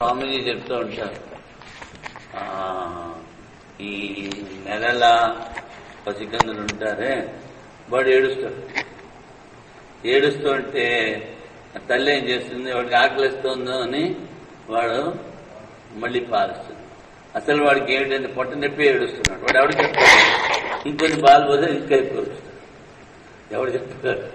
స్వామీజీ చెప్తూ ఉంటారు ఆ, ఈ నెలల పసికందులు ఉంటారే వాడు ఏడుస్తాడు ఏడుస్తూ ఉంటే ఆ తల్లి ఏం చేస్తుంది వాడికి ఆకలిస్తుందో అని వాడు మళ్ళీ పాలిస్తుంది అసలు వాడికి ఏమిటంటే పొట్ట నొప్పి ఏడుస్తున్నాడు వాడు ఎవడు చెప్తాడు ఇంకొన్ని పాలు పోతే ఇంకా ఎక్కువ ఏడుస్తాడు ఎవడు చెప్తాడు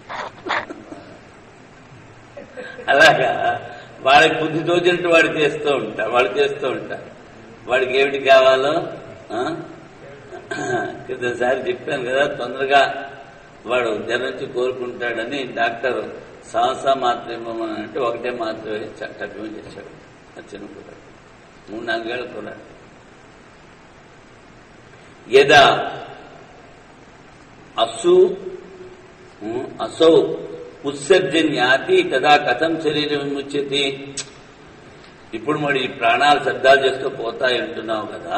అలాగా వాడికి బుద్ధి తోచినట్టు వాడు చేస్తూ ఉంటా వాడు చేస్తూ ఉంటారు వాడికి ఏమిటి కావాలో ఆ? క్రితంసారి చెప్పాను కదా తొందరగా వాడు జ్వరం నుంచి కోరుకుంటాడని డాక్టర్ సాహస మాత్ర ఇవ్వమని అంటే ఒకటే మాత్ర చట్టం చేశాడు ఆ చిన్న కూడా మూడు నాలుగేళ్ల కూడా యదా అసు ఉమ్, అసౌ ఉత్సర్జన్యాతి తదా కథం శరీరం విముచ్యతి ఇప్పుడు మరి ఈ ప్రాణాలు శబ్దాలు చేస్తూ పోతాయి అంటున్నావు కదా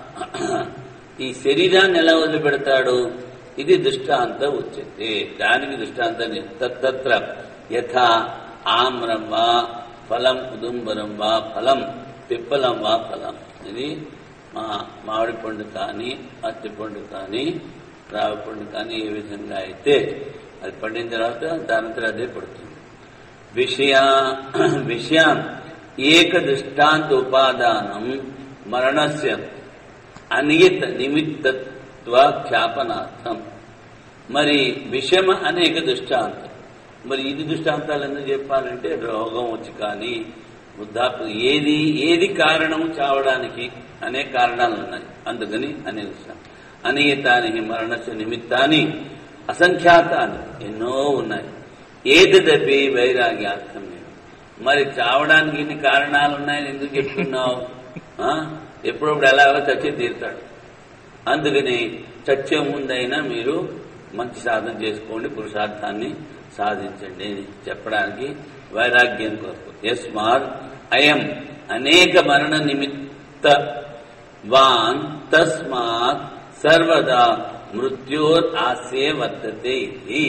ఈ శరీరాన్ని ఎలా వదిలిపెడతాడు ఇది దృష్టాంత ఉచ్యతే దానికి దృష్టాంతం తత్ర యథా ఆమ్రం వా ఫలం ఉదుంబరం వా ఫలం పిప్పలం వా ఫలం ఇది మా మామిడి పండు కానీ అత్తి పండు కానీ రావి పండు కానీ ఏ విధంగా అయితే అది పండిన తర్వాత దానంతరం అదే పడుతుంది విషయా విషయాన్ ఏక దృష్టాంత ఉపాదానం మరణస్య అనియత నిమిత్తత్వ ఖ్యాపనార్థం మరి విషమ అనేక దృష్టాంతం మరి ఇది దృష్టాంతాలు ఎందుకు చెప్పాలంటే రోగం వచ్చి కానీ వృద్ధాప్య ఏది ఏది కారణం చావడానికి అనే కారణాలు ఉన్నాయి అందుకని అనే దృష్టాంతం అనియతానికి మరణస్య నిమిత్తాన్ని అసంఖ్యాతాన్ని ఎన్నో ఉన్నాయి ఏదదపి వైరాగ్యార్థం మరి చావడానికి ఇన్ని కారణాలు ఉన్నాయని ఎందుకు చెప్తున్నావు ఆ? ఎప్పుడప్పుడు ఎలాగో చచ్చి తీరుతాడు అందుకని చచ్చే ముందైనా మీరు మంచి సాధన చేసుకోండి పురుషార్థాన్ని సాధించండి అని చెప్పడానికి వైరాగ్యం కొరకు యస్మాత్ అయం అనేక మరణ నిమిత్త వాన్ తస్మాత్ సర్వదా మృత్యోర్ ఆశే వర్తతే ఇది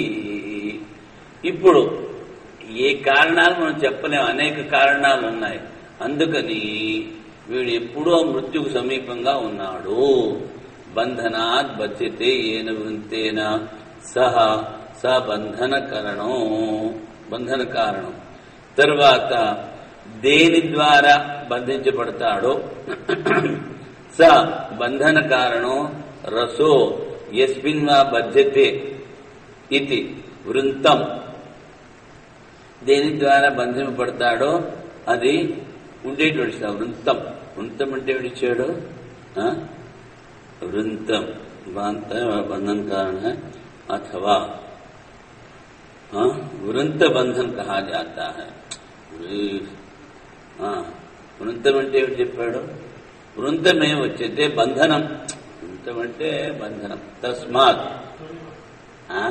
ఇప్పుడు ఏ కారణాలు మనం చెప్పలేం అనేక కారణాలు ఉన్నాయి అందుకని వీడు ఎప్పుడూ మృత్యుకు సమీపంగా ఉన్నాడు బంధనాత్ బధ్యతే ఏన వృంతేన సహ స బంధన కరణం బంధన కారణం తర్వాత దేని ద్వారా బంధించబడతాడో స బంధన కారణం రసో ఎస్మిన్ వా బధ్యతే ఇది వృంతం దేని ద్వారా బంధింపబడతాడో అది ఉండేటువంటి స్థలం. వృంతం వృంతం అంటే విడిచాడు వృంతం బాంత బంధन कारण है अथवा हाँ, వృంత బంధన్ కహా జాతా है ఆ, వృంతం అంటే ఏమిటి చెప్పాడు వృంతమే వచ్చేదే బంధనం వృంతం అంటే బంధనం తస్మాత్ ఆ?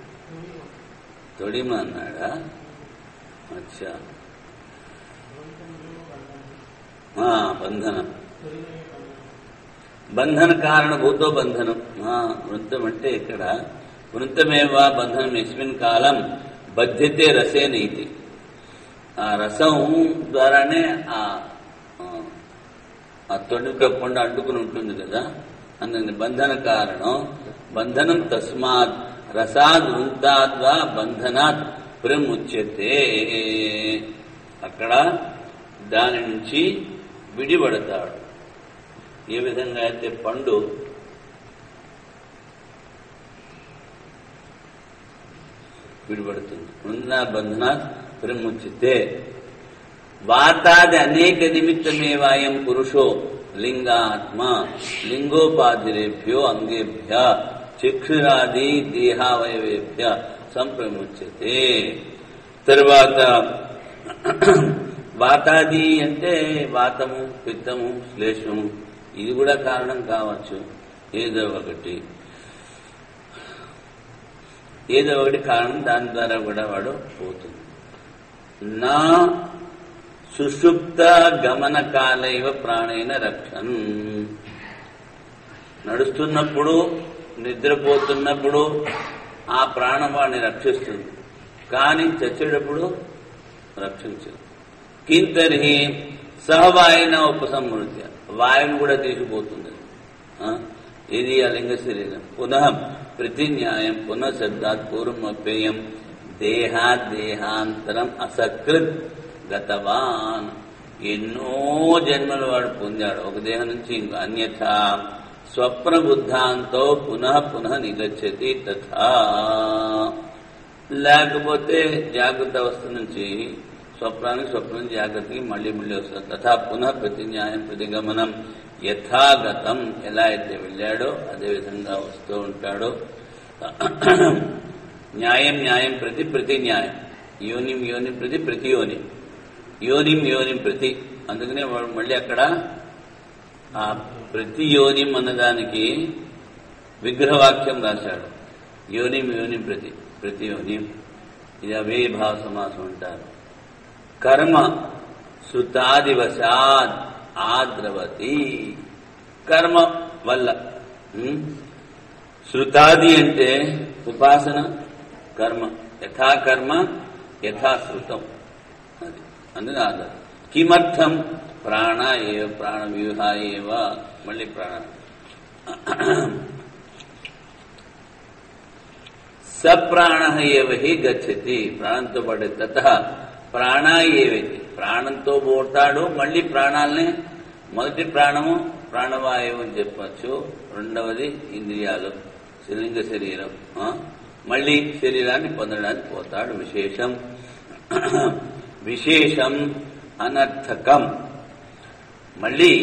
తొడిమ అన్నాడా అచ్చా ఆ, బంధనం బంధన కారణభూతో బంధనం ఆ, వృంతం అంటే ఇక్కడ వృంతమేవా బంధనం ఎస్మిన్ కాలం బధ్యతే రసే నీతి ఆ రసం ద్వారానే ఆ ఆ, ఆ తొడుక కొండ అంటుకుని ఉంటుంది కదా అందుకని బంధన కారణం బంధనం తస్మాత్ రసాద్ వృంతాద్వా బంధనాత్ ప్రముచ్యతే అక్కడ దాని నుంచి విడిపడతాడు ఏ విధంగా అయితే పండు విడిపడుతుంది వృందా బంధనాత్ ప్రముచ్యతే వాతాది అనేక నిమిత్తమేవాయం పురుషో లింగాత్మ లింగోపాధిరేభ్యో అంగేభ్య చక్షురాది దేహావయవేభ్య సంప్రముచ్యతే తరువాత వాతాది అంటే వాతము పిత్తము శ్లేషము ఇది కూడా కారణం కావచ్చు ఏదో ఒకటి ఏదో ఒకటి కారణం దాని ద్వారా కూడా వాడు పోతుంది నా సుషుప్త గమన కాలైవ ప్రాణైన రక్షన్ నడుస్తున్నప్పుడు నిద్రపోతున్నప్పుడు ఆ ప్రాణం వాడిని రక్షిస్తుంది కానీ చచ్చేటప్పుడు రక్షించదు కింతర్హి సహవాయున ఉపసంహృత్య వాయువును కూడా తీసుకుపోతుంది ఆ? ఇది అలింగ శరీరం పునః ప్రతిన్యాయం పునః శబ్దాత్ పూర్వం అప్యయం దేహాత్ దేహాంతరం అసకృత్ గతవాన్ ఎన్నో జన్మలు వాడు పొందాడు ఒక దేహం నుంచి ఇంకో అన్యథా స్వప్న బుద్ధాంతో పునః పునః నిగచ్చతి తథా లేకపోతే జాగ్రత్త అవస్థ నుంచి స్వప్నానికి స్వప్నం జాగ్రత్తకి మళ్ళీ మళ్ళీ వస్తుంది తథా పునః ప్రతిన్యాయం ప్రతిగమనం యథాగతం ఎలా అయితే వెళ్ళాడో అదే విధంగా వస్తూ ఉంటాడో న్యాయం న్యాయం ప్రతి ప్రతి న్యాయం యోనిం యోనిం ప్రతి ప్రతి యోని యోనిం యోనిం ప్రతి అందుకనే వాడు మళ్ళీ అక్కడ ఆ ప్రతి యోనిం అన్నదానికి విగ్రహవాక్యం రాశాడు యోనిం యోనిం ప్రతి ప్రతి యోనిం ఇది అవేభావ సమాసం అంటారు కర్మ శృతాదివశాద్ ఆద్రవతి కర్మ వల్ల ఉం? శృతాది అంటే ఉపాసన కర్మ యథా కర్మ యథా శృతం అది అందుకే ఆధారం కిమర్థం ప్రాణ ఏవ ప్రాణ వ్యూహ ఏవ మళ్ళీ ప్రాణ సప్రాణ ఏవ హి గచ్చతి ప్రాణంతో పాటు తత ప్రాణ ఏవైతే ప్రాణంతో పోతాడు మళ్ళీ ప్రాణాలని మొదటి ప్రాణము ప్రాణవాయువు అని చెప్పచ్చు రెండవది ఇంద్రియాలు శిలింగ శరీరం ఆ? మళ్ళీ శరీరాన్ని పొందడానికి పోతాడు విశేషం విశేషం అనర్థకం మళ్ళీ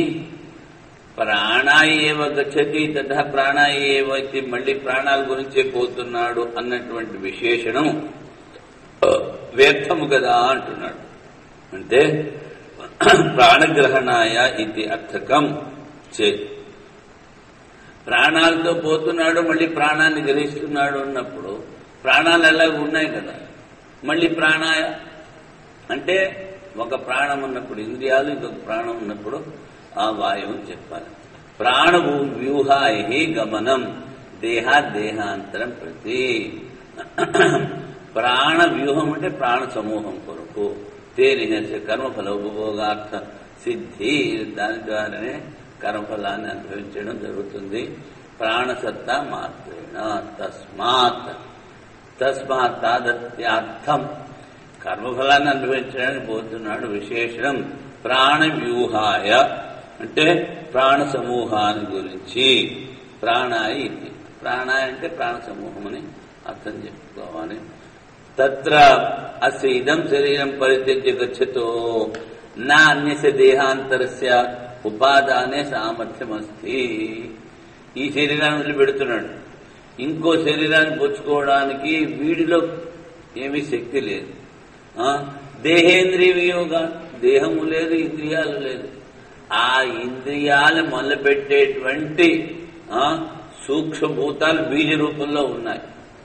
ప్రాణాయేవ గచ్చతి తథా ప్రాణాయేవైతే మళ్ళీ ప్రాణాల గురించే పోతున్నాడు అన్నటువంటి విశేషణం వ్యర్థము కదా అంటున్నాడు అంటే ప్రాణగ్రహణాయ ఇది అర్థకం చే ప్రాణాలతో పోతున్నాడు మళ్ళీ ప్రాణాన్ని గ్రహిస్తున్నాడు అన్నప్పుడు ప్రాణాలు ఎలాగ ఉన్నాయి కదా మళ్ళీ ప్రాణాయ అంటే ఒక ప్రాణం ఉన్నప్పుడు ఇంద్రియాలు ఇంకొక ప్రాణం ఉన్నప్పుడు ఆ వాయువుని చెప్పాలి ప్రాణ వ్యూహాయి గమనం దేహా దేహాంతరం ప్రతి ప్రాణ వ్యూహం అంటే ప్రాణ సమూహం కొరకు తేని కర్మఫల ఉపభోగార్థ సిద్ధి దాని ద్వారానే కర్మఫలాన్ని అనుభవించడం జరుగుతుంది ప్రాణసత్తా మాత్రేణ తస్మాత్ తస్మాత్ తాదత్యార్థం కర్మఫలాన్ని అనుభవించడానికి పోతున్నాడు విశేషణం ప్రాణ వ్యూహాయ అంటే ప్రాణ సమూహాన్ని గురించి ప్రాణాయ ఇది ప్రాణాయ అంటే ప్రాణ సమూహం అని అర్థం చెప్పుకోవాలి తత్ర అస్య ఇదం శరీరం పరిత్యజ్య గచ్చతో నా అన్యస్య దేహాంతరస్య ఉపాదానే సామర్థ్యం అస్తి ఈ శరీరాన్ని వదిలిపెడుతున్నాడు ఇంకో శరీరాన్ని పుచ్చుకోవడానికి వీడిలో ఏమీ శక్తి లేదు ఆ దేహేంద్రియ వియోగ దేహము లేదు ఇంద్రియాలు లేదు ఆ ఇంద్రియాలు మొదలుపెట్టేటువంటి ఆ సూక్ష్మభూతాలు బీజ రూపంలో ఉన్నాయి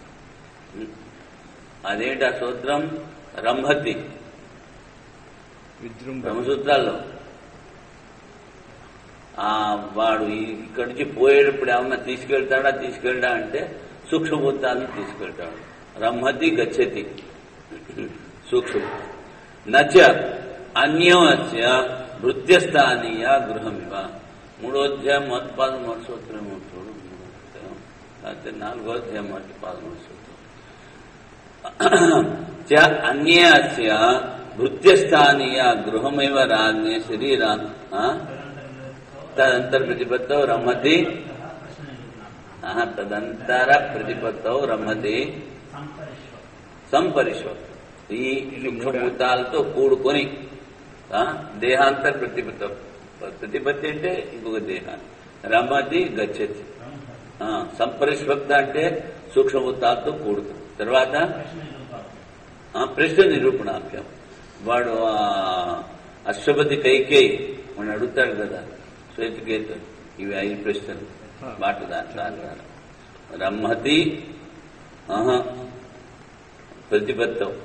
అదేంటి ఆ సూత్రం రంభతి విజృంభ బ్రహ్మసూత్రాల్లో ఆ వాడు ఈ- ఇక్కడి నుంచి పోయేటప్పుడు ఏమన్నా తీసుకెళ్తాడా తీసుకెళ్ళడా అంటే సూక్ష్మభూతాలను తీసుకెళ్తాడు రమ్మతి గచ్చతి సూక్ష్మ నచ అన్యోస్య భృత్యస్థానీయ గృహమివ మూడో అధ్యాయం మొదటి పాదం మొదటి సూత్రం ఏమో చూడు మూడో అధ్యాయం లేకపోతే నాలుగో అధ్యాయం మొదటి పాదం మొదటి సూత్రం చ అన్యస్య భృత్యస్థానీయ గృహమివ రాజ్ఞ శరీరా ఆ? తదంతర ప్రతిపత్తౌ రమ్మతి ఆహా, తదంతర ప్రతిపత్తౌ రమ్మతి సంపరిశ్వ ఈ సూక్ష్మభూతాలతో కూడుకొని ఆ, దేహాంతర ప్రతిపత్త ప్రతిపత్తి అంటే ఇంకొక దేహాన్ని రమ్మతి గచ్చతి ఆ, సంపరిష్వక్త అంటే సూక్ష్మభూతాలతో కూడుతుంది తర్వాత ఆ, ప్రశ్న నిరూపణాభ్యం వాడు ఆ, అశ్వపతి కైకేయి వాడు అడుగుతాడు కదా శ్వేతకేతు ఇవి ఐదు ప్రశ్నలు బాట దాంట్లో అన్నారు రమ్మతి ఆహా, ప్రతిపత్తం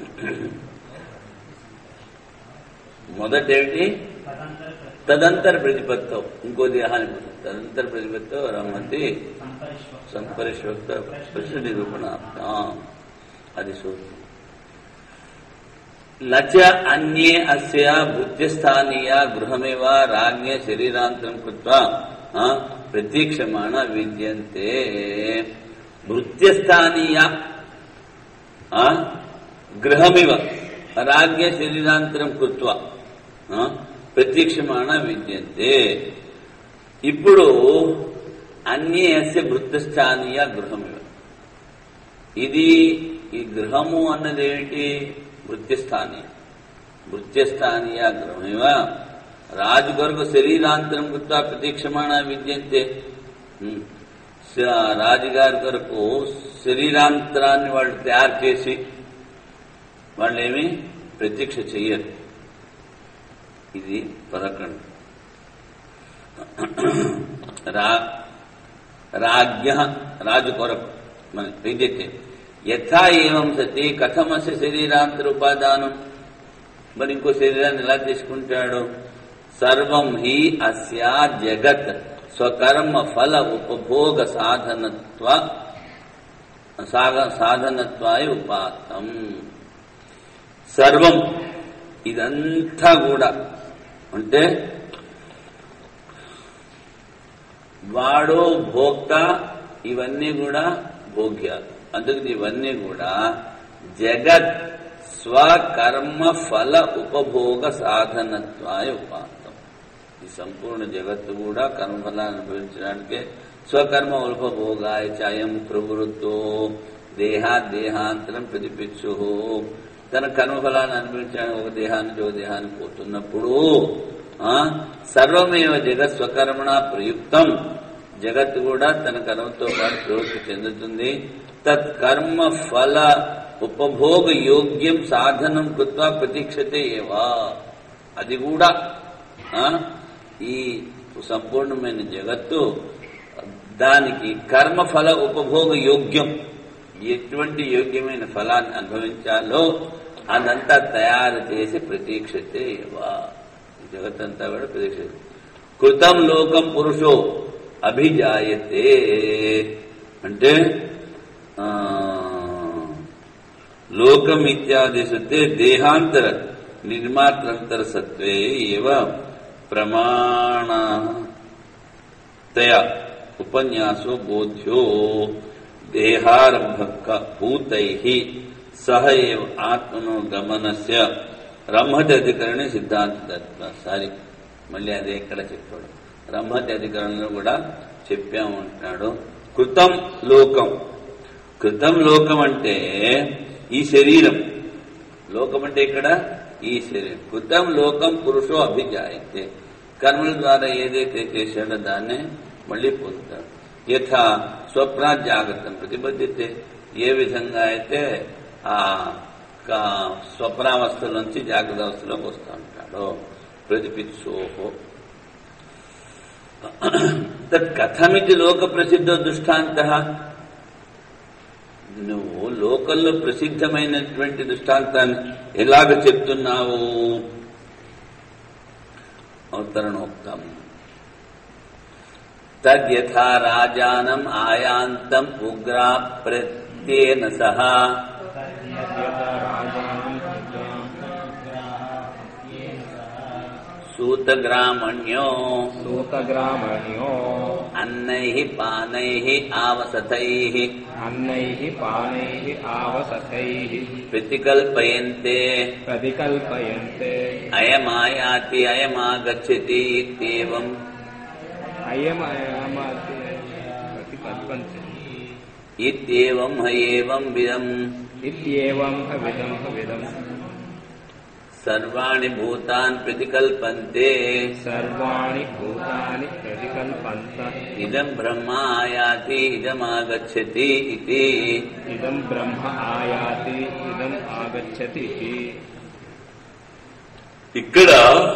మొదటేమిటి తదంతర ప్రతిపత్తం ఇంకో దేహానికి పోతుంది. తదంతర ప్రతిపత్తం రమ్మతి సంపరిశ్వక్త ప్రశ్న నిరూపణ అది సూత్రం నచ అన్యే అస్య భృత్యస్థానీయ గృహమేవ రాజ్ఞ శరీరాంతరం కృత్వా ఆ, ప్రతీక్షమాణ విద్యంతే భృత్యస్థానీయ ఆ, గృహమివ రాజ్ఞ శరీరాంతరం కృత్వ ఆ, ప్రతీక్షమాణ విద్యంతే ఇప్పుడు అన్యే అస్య భృత్యస్థానీయ గృహమివ ఇది ఈ గృహము అన్నది ఏమిటి వృత్యస్థానీయ వృత్యస్థానీయ గృహమివ రాజు కొరకు శరీరాంతరం గుర్తా ప్రతీక్షమాణ విద్యంతే ఉమ్. స- రాజుగారి కొరకు శరీరాంతరాన్ని వాళ్ళు తయారు చేసి వాళ్ళు ఏమి ప్రతీక్ష చెయ్యరు ఇది పదకొండు రా రాజ్ఞ రాజు కొరకు మన విద్యతే యథా ఏవం సతి కథమస్య శరీరాంతర ఉపాదానం మరి ఇంకో శరీరాన్ని ఎలా తీసుకుంటాడు సర్వం హి అస్యా జగత్ స్వకర్మ ఫల ఉపభోగ సాధనత్వ సాగ- సాధనత్వాయ ఉపాత్తం సర్వం ఇదంతా కూడా అంటే వాడు భోక్త ఇవన్నీ కూడా భోగ్యాలు అందుకని ఇవన్నీ కూడా జగత్ స్వకర్మ ఫల ఉపభోగ సాధనత్వాయ ఉపాంతం ఈ సంపూర్ణ జగత్తు కూడా కర్మఫలాన్ని అనుభవించడానికే స్వకర్మ ఉపభోగాయ చాయం ప్రవృత్తో దేహా దేహాంతరం ప్రతిపిచ్చు తన కర్మఫలాన్ని అనుభవించడానికి ఒక దేహానికి ఒక దేహానికి పోతున్నప్పుడు ఆ సర్వమేవ జగత్ స్వకర్మణ ప్రయుక్తం జగత్ కూడా తన కర్మతో పాటు ప్రవృత్తి చెందుతుంది తత్ కర్మ ఫల ఉపభోగ యోగ్యం సాధనం కృత్వా ప్రతీక్షతే ఏవా అది కూడా ఆ, ఈ సంపూర్ణమైన జగత్తు దానికి కర్మఫల ఉపభోగ యోగ్యం ఎటువంటి యోగ్యమైన ఫలాన్ని అనుభవించాలో అదంతా తయారు చేసి ప్రతీక్షతే ఏవా ఈ జగత్తంతా కూడా ప్రతీక్ష కృతం లోకం పురుషో అభిజాయతే అంటే ఆ, లోకం ఇత్యాది సత్తే దేహాంతర నిర్మాత్రంతర సత్వే ఏవ ప్రమాణ తయా ఉపన్యాసో బోధ్యో దేహారంభక భూతై సహ ఏవ ఆత్మనో గమనస్య రమ్మటి అధికరణి సిద్ధాంత తత్వ సారీ మళ్ళీ అదే ఇక్కడ చెప్పాడు రమ్మటి అధికరణలో కూడా చెప్పాము అంటున్నాడు కృతం లోకం కృతం లోకం అంటే ఈ శరీరం లోకం అంటే ఇక్కడ ఈ శరీరం కృతం లోకం పురుషో అభిజాయితే కర్మల ద్వారా ఏదైతే చేశాడో దాన్నే మళ్ళీ పొందుతాడు యథా స్వప్న జాగ్రత్తం ప్రతిబద్ధితే ఏ విధంగా అయితే ఆ క- స్వప్నావస్థ నుంచి జాగ్రత్త అవస్థలోకి వస్తూ ఉంటాడో ప్రతిపిత్సోహో తత్ కథమితి లోక ప్రసిద్ధ దృష్టాంత నువ్వు లోకల్లో ప్రసిద్ధమైనటువంటి దృష్టాంతాన్ని ఎలాగ చెప్తున్నావు అవతరణోక్తం తద్యథా రాజానం ఆయాంతం ఉగ్రా ప్రత్యేన సహా సూతగ్రామణ్యో सूतग्रामण्यो అన్నై పానై ఆవసతై अन्नैः पानैः आवसथैः ప్రతికల్పయంతే प्रतिकल्पयन्ते అయమాయాతి అయమాగచ్చతి ఇత్యేవం अयमयमति प्रतिकल्पन्ते ఇత్యేవం హయేవం విధం इत्येवं हविदं हविदम् సర్వాణి భూతాన్ ప్రతికల్పంతే सर्वाणि भूतानि प्रतिकल्पन्त ఇదం బ్రహ్మ ఆయాతి ఇదమాగచ్చతి ఇది इदं ब्रह्म आयाति इदम् आगच्छति इति ఇక్కడ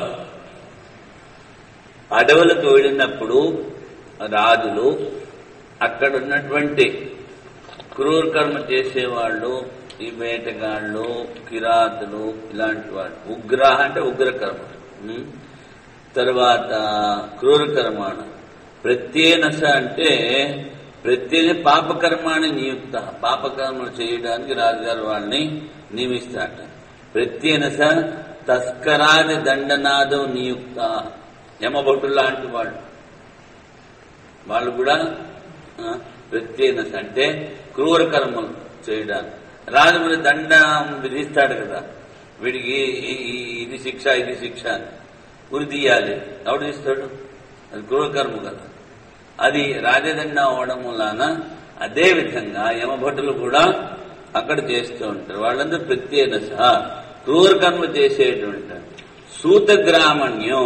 అడవులకు వెళ్ళినప్పుడు రాజులు అక్కడ ఉన్నటువంటి క్రూర కర్మ చేసేవాళ్ళు ఈ వేటగాళ్ళు కిరాతులు ఇలాంటి వాళ్ళు ఉగ్రహ అంటే ఉగ్రకర్మ ఉం? తర్వాత క్రూర కర్మాణ ప్రత్యేనస అంటే ప్రత్యేక పాపకర్మాన్ని నియుక్త పాపకర్మలు చేయడానికి రాజుగారు వాళ్ళని నియమిస్తాట ప్రత్యేనస తస్కరాది దండనాదం నియుక్త యమభటులు లాంటి వాళ్ళు వాళ్ళు కూడా ఆ, ప్రత్యేనస అంటే క్రూర కర్మలు చేయడానికి రాజముని దండం విధిస్తాడు కదా వీడికి ఈ- ఈ- ఇది శిక్ష ఇది శిక్ష అని. ఉరి తీయాలి ఎవడు తీస్తాడు అది క్రూర కర్మ కదా అది రాజదండం అవడం వలన అదే విధంగా యమభటులు కూడా అక్కడ చేస్తూ ఉంటారు వాళ్ళందరూ ప్రత్యేక క్రూర కర్మ చేసేటువంటి సూత గ్రామణ్యం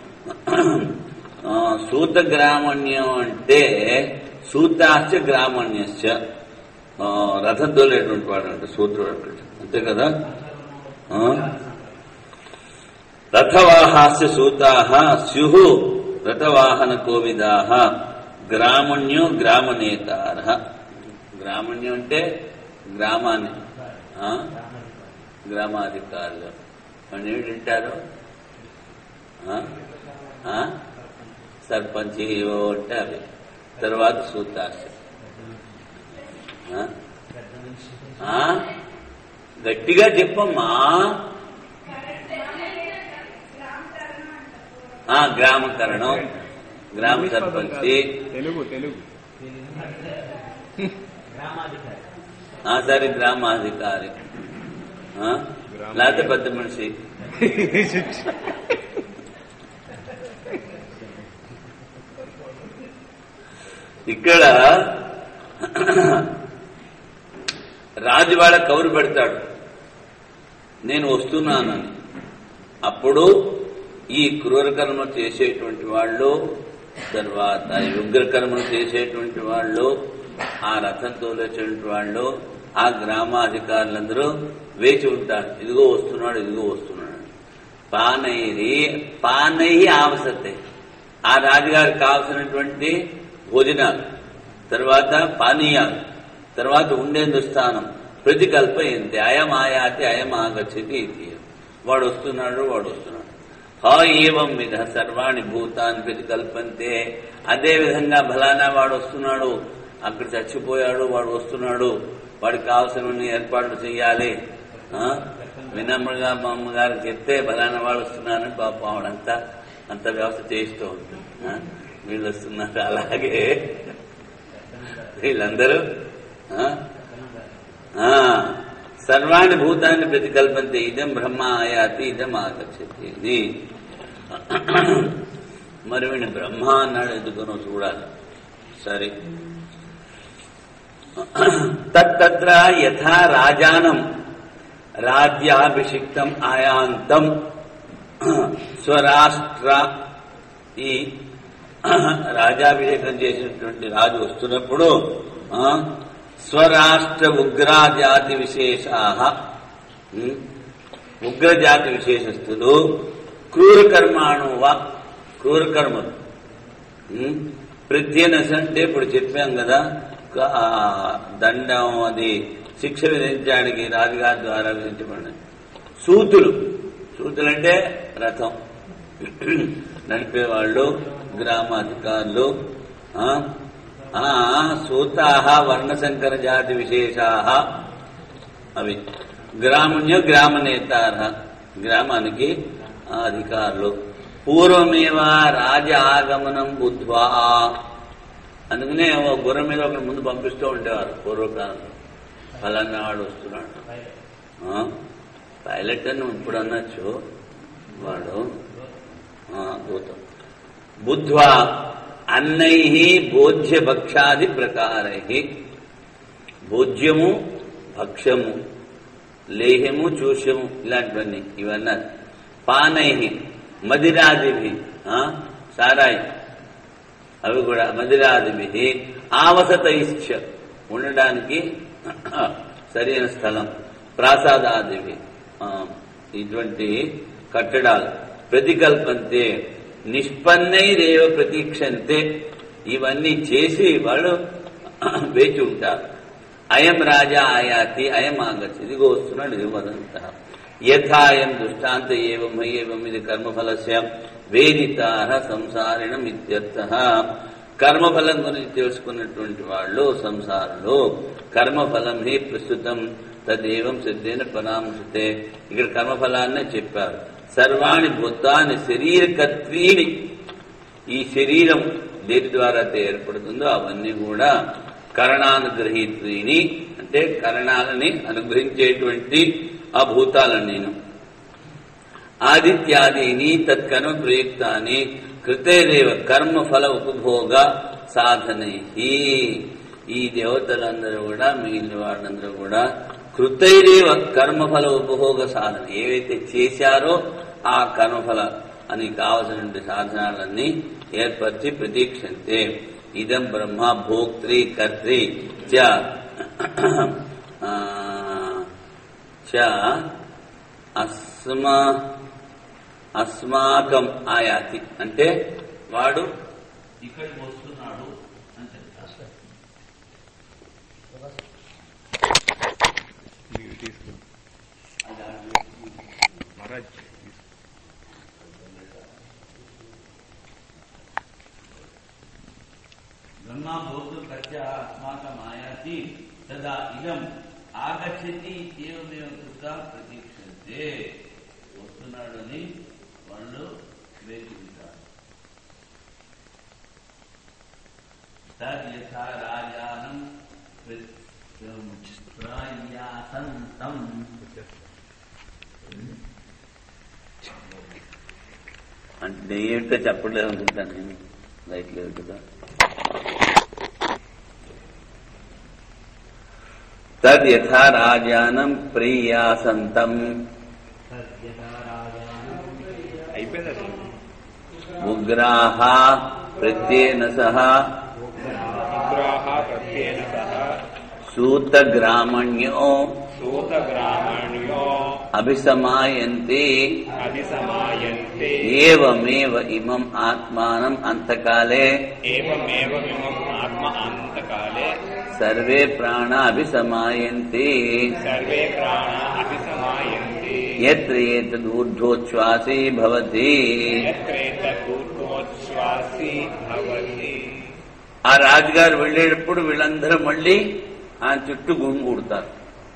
ఆ, సూత గ్రామణ్యం అంటే సూతాశ్చ గ్రామణ్యశ్చ ఆ, రథం తోలేటువంటి వాడు అంటే సూత్రుడు అంటే అంతే కదా ఆ? రథవాహాస్య సూతాహ స్యు రథవాహన కోవిదాహ గ్రామణ్యో గ్రామనేతార గ్రామణ్యం అంటే గ్రామాన్ని ఆ? గ్రామాధికారులు వాళ్ళు ఏమి తింటారు ఆ? ఆ? సర్పంచ్ ఏవో అంటే అవి తర్వాత సూతాశ ఆ? ఆ? గట్టిగా చెప్పమ్మా ఆ గ్రామకరణం గ్రామ ఇంగ్లీష్ పదం కాదు. సర్పంచి తెలుగు తెలుగు ఆ సరే గ్రామాధికారి ఆ? గ్రామ- లేకపోతే పెద్ద మనిషి ఇక్కడ రాజు వాళ్ళ కౌరు పెడతాడు నేను వస్తున్నానని అప్పుడు ఈ క్రూర కర్మ చేసేటువంటి వాళ్ళు తర్వాత ఈ ఉగ్ర కర్మలు చేసేటువంటి వాళ్ళు ఆ రథం తోలేటువంటి వాళ్ళు ఆ గ్రామాధికారులందరూ వేచి ఉంటారు ఇదిగో వస్తున్నాడు ఇదిగో వస్తున్నాడు పానైరి పానై ఆవసతే ఆ రాజుగారికి కావలసినటువంటి భోజనాలు తర్వాత పానీయాలు తర్వాత ఉండేందు స్థానం ప్రతికల్ప ఏంటి అయం ఆయాతి అయం ఆగచ్చతి ఇది వాడు వస్తున్నాడు వాడు వస్తున్నాడు హా ఏవం విధ సర్వాణి భూతాన్ని ప్రతికల్పంతే అదే విధంగా ఫలానా వాడు వస్తున్నాడు అక్కడ చచ్చిపోయాడు వాడు వస్తున్నాడు వాడికి కావాల్సిన ఏర్పాట్లు చేయాలి ఆ? వినమ్రగా మా అమ్మగారికి చెప్తే ఫలానా వాడు వస్తున్నారని పాపం ఆవిడంతా అంత వ్యవస్థ చేయిస్తూ ఉంటుంది ఆ? వీళ్ళు వస్తున్నారు అలాగే వీళ్ళందరూ ఆ? ఆ, సర్వాణి భూతాన్ని ప్రతికల్పంతే ఇదం బ్రహ్మ ఆయాతి ఇదం ఆగచ్చతి ఇది మరి వీడిని బ్రహ్మ అన్నాడు ఎందుకనో చూడాలి సరే తత్ర యథా రాజానం రాజ్యాభిషిక్తం ఆయాంతం స్వరాష్ట్ర ఈ రాజాభిషేకం చేసినటువంటి రాజు వస్తున్నప్పుడు ఆ, స్వరాష్ట్ర ఉగ్రజాతి విశేషా ఉగ్రజాతి విశేషస్తులు క్రూర కర్మాణు వా క్రూర కర్మలు ఉమ్, ప్రత్యేనస అంటే ఇప్పుడు చెప్పాం కదా క- ఆ దండం అది శిక్ష విధించడానికి రాజుగారి ద్వారా విధించబడినది సూతులు సూతులు అంటే రథం నడిపేవాళ్ళు గ్రామాధికారులు ఆ, ఆ, సూతాహ వర్ణశంకర జాతి విశేషాహ అవి గ్రామణ్య గ్రామ నేతార గ్రామానికి ఆ అధికారులు పూర్వమేవ రాజ ఆగమనం బుద్ధ్వా అందుకనే ఓ గుర్రం మీద ఒకటి ముందు పంపిస్తూ ఉండేవారు పూర్వకాలంలో ఫలానా వాడు వస్తున్నాడు ఆ, పైలట్ అని ఇప్పుడు అనొచ్చు వాడు ఆ, దూతం బుద్ధ్వా అన్నై భోజ్య భక్షాది ప్రకారై భోజ్యము భక్ష్యము లేహ్యము చూష్యము ఇలాంటివన్నీ ఇవన్నీ పానై మదిరాదిభి ఆ, సారాయి అవి కూడా మదిరాదిభి ఆవసతైశ్చ ఉండడానికి సరైన స్థలం ప్రాసాదాదివి ఆ, ఇటువంటి కట్టడాలు ప్రతికల్పంతే నిష్పన్నైరేవ ప్రతీక్షంతే ఇవన్నీ చేసి వాళ్ళు వేచి ఉంటారు అయం రాజా ఆయాతి అయం ఆగచ్చు ఇదిగో వస్తున్నాడు ఇది వదంత యథాయం దృష్టాంత ఏవం ఏవం ఇది కర్మఫలస్య వేదితార సంసారిణం ఇత్యర్థ కర్మఫలం గురించి తెలుసుకున్నటువంటి వాళ్ళు సంసారంలో కర్మఫలం హి ప్రస్తుతం తదేవం సిద్ధేన పరామృశతే ఇక్కడ కర్మఫలాన్నే చెప్పారు సర్వాణి భూతాన్ని శరీరకత్వీని ఈ శరీరం దేని ద్వారా అయితే ఏర్పడుతుందో అవన్నీ కూడా కరణానుగ్రహీత్వీని అంటే కరణాలని అనుగ్రహించేటువంటి ఆ భూతాలను నేను ఆదిత్యాదీని తత్కర్మ ప్రయుక్తాన్ని కృతేదేవ కర్మ ఫల ఉపభోగ సాధనై ఈ దేవతలందరూ కూడా మిగిలిన వాళ్ళందరూ కూడా కృతైరేవ కర్మఫల ఉపభోగ సాధన ఏవైతే చేశారో ఆ కర్మఫల అని కావలసిన సాధనాలన్నీ ఏర్పరిచి ప్రతీక్షంతే ఇదం బ్రహ్మ భోక్త్రి కర్త్రి చ ఆ, చ అస్మా అస్మాకం ఆయాతి అంటే వాడు ఇక్కడికి వస్తున్నాడు అని చెప్తారు మీరు తీసుకో మహారాజ్ బ్రహ్మా భోక్తు కర్త అస్మాకం ఆయాతి తదా ఇదం ఆగచ్చతి ఏమేవ కృత ప్రతీక్షంతే వస్తున్నాడని వాళ్ళు వేచుకుంటారు తద్ యథా రాజానం ప్రయాసంతం అంటే ఏంటో చెప్పలేదు అనుకుంటాను నేను లైట్ లేదు కదా తద్ యథా రాజానం ప్రియాసంతం అయిపోయింది అసలు ఉగ్రాహ ప్రత్యేన సహ ఉగ్రాహ ప్రత్యేన సహ సూతగ్రామణ్యో సూతగ్రామణ్యో అభిసమాయంతి అభిసమాయంతే ఏవమేవ ఇమం ఆత్మానం అంతకాలే ఏమేవ మిమం ఆత్మ అంతకాలే సర్వే ప్రాణ అభిసమాయంతి సర్వే ప్రాణ అభిసమాయంతి ఎత్ర ఏతదూర్ధ్వోచ్ఛ్వాసీ భవతి యత్రేత కూర్మోచ్ఛ్వాసి భవతి ఆ రాజుగారు వెళ్ళేటప్పుడు వీళ్ళందరూ మళ్ళీ ఆయన చుట్టూ గుమిగూడతారు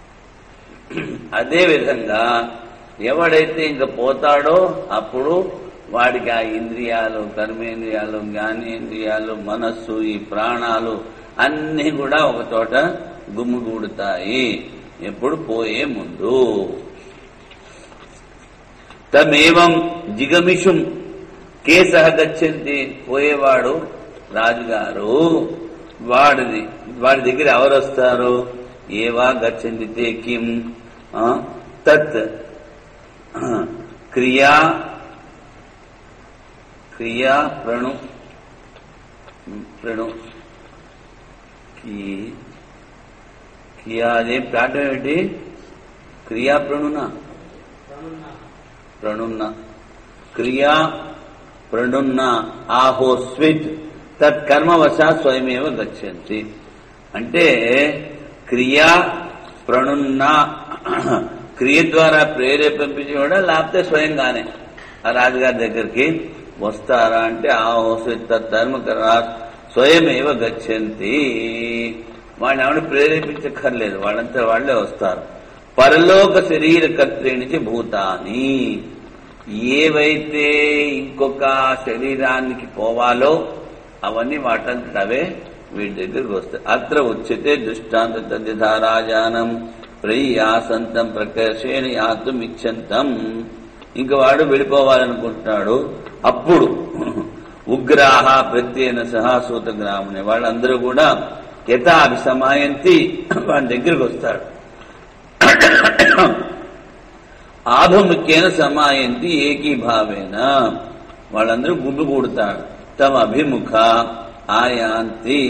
అదే విధంగా ఎవడైతే ఇంక పోతాడో అప్పుడు వాడికి ఆ ఇంద్రియాలు కర్మేంద్రియాలు జ్ఞానేంద్రియాలు మనస్సు ఈ ప్రాణాలు అన్నీ కూడా ఒక చోట గుమ్మిగూడుతాయి ఎప్పుడు పోయే ముందు తమేవం జిగమిషుం కేసహ గచ్చంతి పోయేవాడు రాజుగారు వాడిది వాడి దగ్గర ఎవరు వస్తారు ఏవా గచ్చంతి తే కిం ఆ, తత్ క్రియా క్రియా ప్రణు ప్రణు కి క్రియా అదే పాఠం ఏమిటి క్రియా ప్రణునా ప్రణున్న క్రియా ప్రణున్న ఆహోస్విత్ తత్కర్మవశా స్వయమేవ గచ్చంతి అంటే క్రియా ప్రణున్న క్రియ ద్వారా ప్రేరేపించేవాడా లేకపోతే స్వయంగానే ఆ రాజుగారి దగ్గరికి వస్తారా అంటే ఆహోస్విత్ తత్కర్మకరా స్వయమేవ గచ్చంతి వాళ్ళని ఎవరిని ప్రేరేపించక్కర్లేదు వాళ్ళంతా వాళ్ళే వస్తారు పరలోక శరీర కర్త్రేణిచి భూతాని ఏవైతే ఇంకొక శరీరానికి పోవాలో అవన్నీ వాటంతట అవే వీటి దగ్గరికి వస్తాయి అత్ర ఉచ్యతే దృష్టాంత తద్యధారాజానం ప్రయాసంతం ప్రకర్షేణ యాతుం ఇచ్చంతం ఇంక వాడు వెళ్ళిపోవాలనుకుంటున్నాడు అప్పుడు ఉగ్రాహ ప్రత్యేన సహా సూత గ్రాముని వాళ్ళందరూ కూడా యథా అభిసమాయంతి వాడి దగ్గరికి వస్తాడు ఆభిముఖ్యేన సమాయంతి ఏకీభావేన వాళ్ళందరూ గుడ్డు కూడతాడు తమ అభిముఖ ఆయాంతి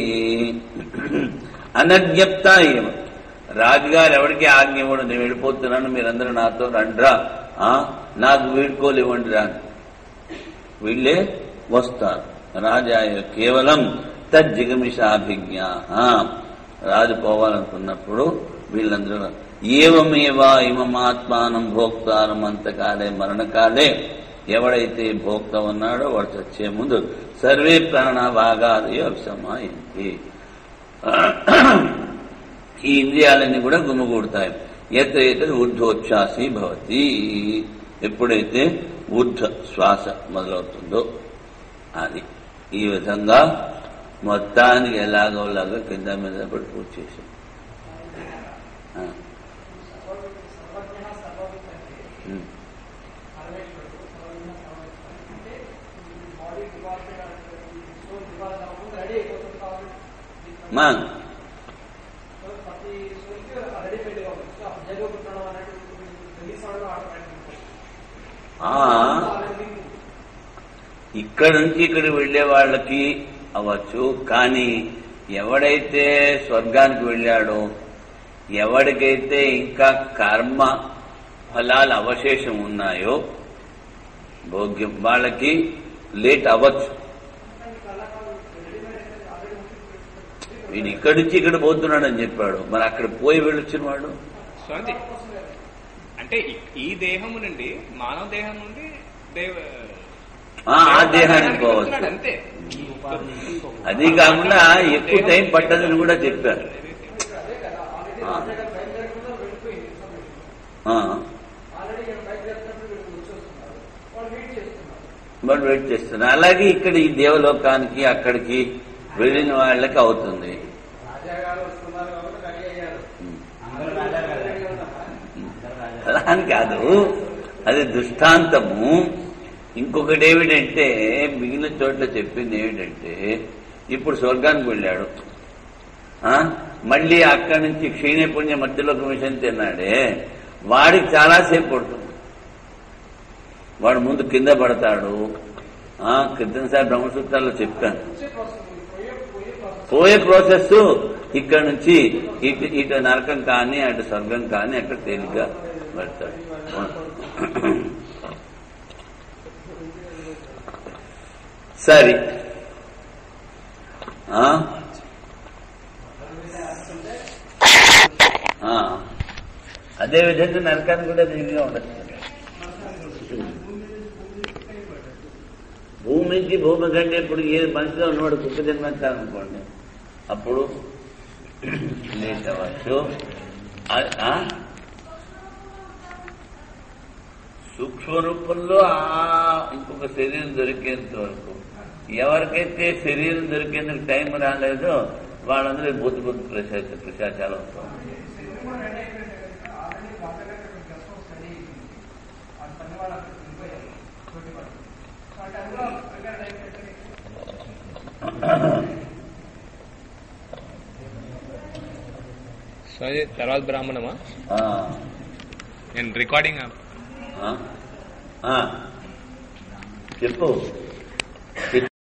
అనజ్ఞప్త ఏమ రాజుగారు ఎవరికి ఆజ్ఞ ఇవ్వడు నేను వెళ్ళిపోతున్నాను మీరందరూ నాతో రండ్రా ఆ, నాకు వీడుకోలు ఇవ్వండి రా అని. వీళ్ళే వస్తారు రాజాయ కేవలం తజ్జిగమిషాభిజ్ఞా రాజు పోవాలనుకున్నప్పుడు వీళ్ళందరూ ఏవమేవా ఇమమాత్మానం భోక్తారం అంతకాలే మరణకాలే ఎవడైతే భోక్త ఉన్నాడో వాడు చచ్చే ముందు సర్వే ప్రాణ భాగాలు అభిసమాయింది ఈ ఇంద్రియాలన్నీ కూడా గుమిగూడతాయి ఎత్ర ఏతది ఊర్ధ్వోచ్ఛ్వాసి భవతి ఎప్పుడైతే ఊర్ధ్వ శ్వాస మొదలవుతుందో అది ఈ విధంగా మొత్తానికి ఎలాగోలాగా కింద మీద పడి పూజ చేశాం ఆ. ఉమ్. మా ఆ, ఇక్కడ నుంచి ఇక్కడికి వెళ్లే వాళ్ళకి అవ్వచ్చు కానీ ఎవడైతే స్వర్గానికి వెళ్ళాడో ఎవరికైతే ఇంకా కర్మ ఫలాలు అవశేషం ఉన్నాయో భోగ్యం వాళ్ళకి లేట్ అవ్వచ్చు వీడు ఇక్కడి నుంచి ఇక్కడ పోతున్నాడని చెప్పాడు మరి అక్కడ పోయి వెళ్ళొచ్చిన వాడు స్వామి అంటే ఈ- ఈ దేహము నుండి మానవ దేహం నుండి దేవ ఆ, ఆ దేహానికి పోవచ్చు అంతే అది కాకుండా ఎక్కువ టైం పట్టదని కూడా చెప్పారు ఆ. ఆ. మరి వెయిట్ చేస్తున్నా అలాగే ఇక్కడ ఈ దేవలోకానికి అక్కడికి వెళ్ళిన వాళ్ళకి అవుతుంది అలా అని కాదు అది దృష్టాంతము ఇంకొకటి ఏమిటంటే మిగిలిన చోట్ల చెప్పింది ఏమిటంటే ఇప్పుడు స్వర్గానికి వెళ్ళాడు ఆ? మళ్ళీ అక్కడి నుంచి క్షీణ పుణ్య మధ్యలోకి విషయం తిన్నాడే వాడికి చాలాసేపు పడుతుంది వాడు ముందు కింద పడతాడు ఆ, క్రితంసారి బ్రహ్మసూత్రాల్లో చెప్పాను పోయే ప్రాసెస్ ఇక్కడ నుంచి ఇటు ఇటు నరకం కానీ అటు స్వర్గం కానీ అక్కడ తేలిగ్గా పెడతాడు సరే ఆ? ఆ. అదే విధంగా నరకాన్ని కూడా దీనిగా ఉండొచ్చు భూమి నుంచి భూమి కంటే ఇప్పుడు ఏ మనిషిలో ఉన్నవాడు కుక్క జన్మించాలనుకోండి అప్పుడు లేట్ అవ్వచ్చు ఆ- ఆ? సూక్ష్మ రూపంలో ఆ ఇంకొక శరీరం దొరికేంత వరకు ఎవరికైతే శరీరం దొరికేందుకు టైం రాలేదో వాళ్ళందరూ బుద్ధి బుద్ధి ప్రశాంత ప్రశాచాలు అవుతాం స్వామి తర్వాత బ్రాహ్మణమా ఆ, నేను రికార్డింగ్ ఆ, ఆ. చెప్పు